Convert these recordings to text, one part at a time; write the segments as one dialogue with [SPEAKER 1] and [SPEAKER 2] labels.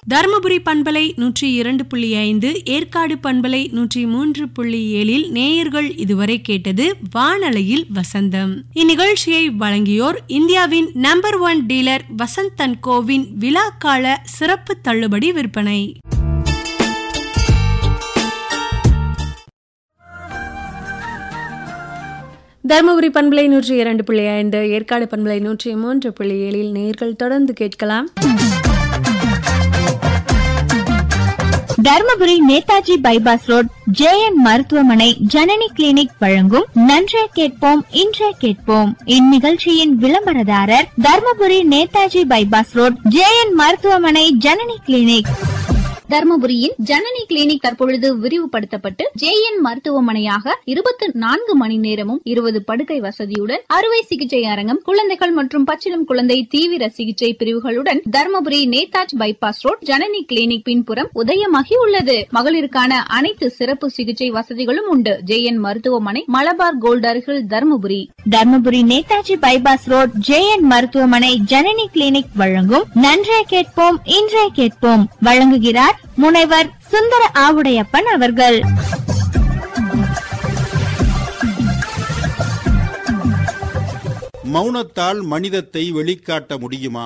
[SPEAKER 1] தருமபுரி பண்பலை நூற்றி இரண்டு புள்ளி ஐந்து ஏற்காடு பண்பலை நூற்றி மூன்று புள்ளி ஏழில் நேயர்கள் இதுவரை கேட்டது வானலையில் வசந்தம் இந்நிகழ்ச்சியை வழங்கியோர் இந்தியாவின் number one dealer Vasanth and கோவின் விழாக்கால சிறப்பு தள்ளுபடி விற்பனை தருமபுரி பண்பலை நூற்றி இரண்டு புள்ளி ஐந்து ஏற்காடு பண்பலை நூற்றி மூன்று புள்ளி ஏழில் நேர்கள் தொடர்ந்து கேட்கலாம்
[SPEAKER 2] Dharmapuri Netaji bypass road JN மருத்துவமனை ஜனனி கிளினிக் வழங்கும் நன்றே கேட்போம் இன்றே கேட்போம் இந்நிகழ்ச்சியின் விளம்பரதாரர் Dharmapuri Netaji bypass road JN மருத்துவமனை ஜனனி கிளினிக்
[SPEAKER 3] தர்மபுரியின் ஜனனி கிளினிக் தற்பொழுது விரிவுபடுத்தப்பட்டு ஜேஎன் மருத்துவமனையாக இருபத்தி நான்கு மணி நேரமும் இருபது படுக்கை வசதியுடன் அறுவை சிகிச்சை அரங்கம் குழந்தைகள் மற்றும் பச்சிளம் குழந்தை தீவிர சிகிச்சை பிரிவுகளுடன் Dharmapuri Netaji bypass road Janani clinic பின்புறம் உதயமாகி உள்ளது மகளிருக்கான அனைத்து சிறப்பு சிகிச்சை வசதிகளும் உண்டு ஜேஎன் மருத்துவமனை மலபார் கோல்ட் அருகில் Dharmapuri
[SPEAKER 2] Dharmapuri Netaji bypass road JN மருத்துவமனை ஜனனி கிளினிக் வழங்கும் நன்றே கேட்போம் இன்றே கேட்போம் வழங்குகிறார் முனைவர் சுந்தர ஆவுடையப்பன் அவர்கள்
[SPEAKER 4] மௌனத்தால் மனிதத்தை வெளிக்காட்ட முடியுமா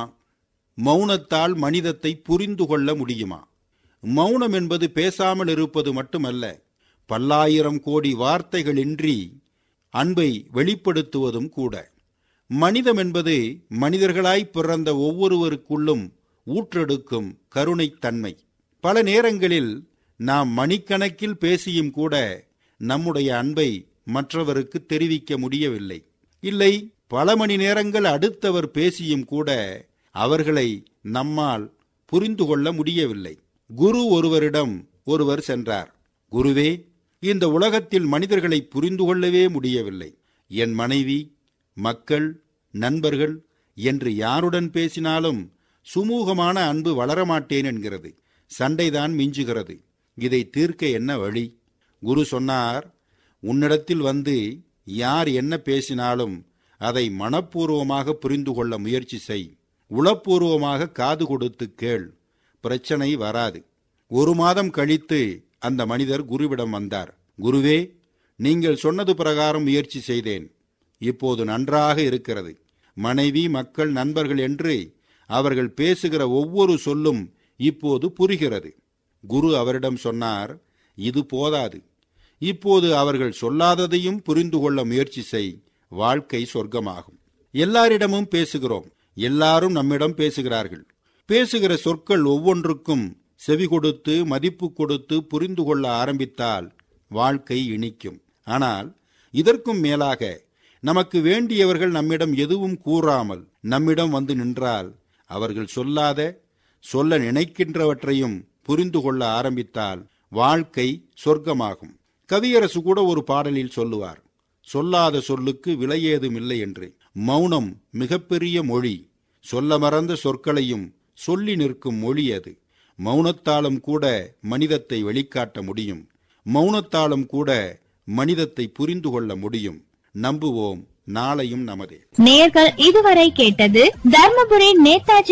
[SPEAKER 4] மௌனத்தால் மனிதத்தை புரிந்து கொள்ள முடியுமா மௌனம் என்பது பேசாமல் இருப்பது மட்டுமல்ல பல்லாயிரம் கோடி வார்த்தைகளின்றி அன்பை வெளிப்படுத்துவதும் கூட மனிதம் என்பது மனிதர்களாய் பிறந்த ஒவ்வொருவருக்குள்ளும் ஊற்றெடுக்கும் கருணைத்தன்மை பல நேரங்களில் நாம் மணிக்கணக்கில் பேசியும் கூட நம்முடைய அன்பை மற்றவருக்கு தெரிவிக்க முடியவில்லை இல்லை பல மணி நேரங்கள் அடுத்தவர் பேசியும் கூட அவர்களை நம்மால் புரிந்து கொள்ள முடியவில்லை குரு ஒருவரிடம் ஒருவர் சென்றார் குருவே இந்த உலகத்தில் மனிதர்களை புரிந்து கொள்ளவே முடியவில்லை என் மனைவி மக்கள் நண்பர்கள் என்று யாருடன் பேசினாலும் சுமூகமான அன்பு வளரமாட்டேன் என்கிறது சண்டைதான் மிஞ்சுகிறது இதை தீர்க்க என்ன வழி குரு சொன்னார் உன்னிடத்தில் வந்து யார் என்ன பேசினாலும் அதை மனப்பூர்வமாக புரிந்து கொள்ள முயற்சி செய் உளப்பூர்வமாக காது கொடுத்து கேள் பிரச்சனை வராது ஒரு மாதம் கழித்து அந்த மனிதர் குருவிடம் வந்தார் குருவே நீங்கள் சொன்னது பிரகாரம் முயற்சி செய்தேன் இப்போது நன்றாக இருக்கிறது மனைவி மக்கள் நண்பர்கள் என்று அவர்கள் பேசுகிற ஒவ்வொரு சொல்லும் இப்போது புரிகிறது குரு அவரிடம் சொன்னார் இது போதாது இப்போது அவர்கள் சொல்லாததையும் புரிந்து கொள்ள முயற்சி செய் வாழ்க்கை சொர்க்கமாகும் எல்லாரிடமும் பேசுகிறோம் எல்லாரும் நம்மிடம் பேசுகிறார்கள் பேசுகிற சொற்கள் ஒவ்வொன்றுக்கும் செவி கொடுத்து மதிப்பு கொடுத்து புரிந்து கொள்ள ஆரம்பித்தால் வாழ்க்கை இனிக்கும் ஆனால் இதற்கும் மேலாக நமக்கு வேண்டியவர்கள் நம்மிடம் எதுவும் கூறாமல் நம்மிடம் வந்து நின்றால் அவர்கள் சொல்லாத சொல்ல நினைக்கின்றவற்றையும் புரிந்து கொள்ள ஆரம்பித்தால் வாழ்க்கை சொர்க்கமாகும் கவியரசு கூட ஒரு பாடலில் சொல்லுவார் சொல்லாத சொல்லுக்கு விலையேதும் இல்லை என்று மௌனம் மிகப்பெரிய மொழி சொல்ல மறந்த சொற்களையும் சொல்லி நிற்கும் மொழி அது மௌனத்தாலும் கூட மனிதத்தை வெளிக்காட்ட முடியும் மௌனத்தாலும் கூட மனிதத்தை புரிந்து கொள்ள முடியும் நம்புவோம் நாளையும் நமதே
[SPEAKER 2] நேர்கள் இதுவரை கேட்டது தர்மபுரி நேதாஜி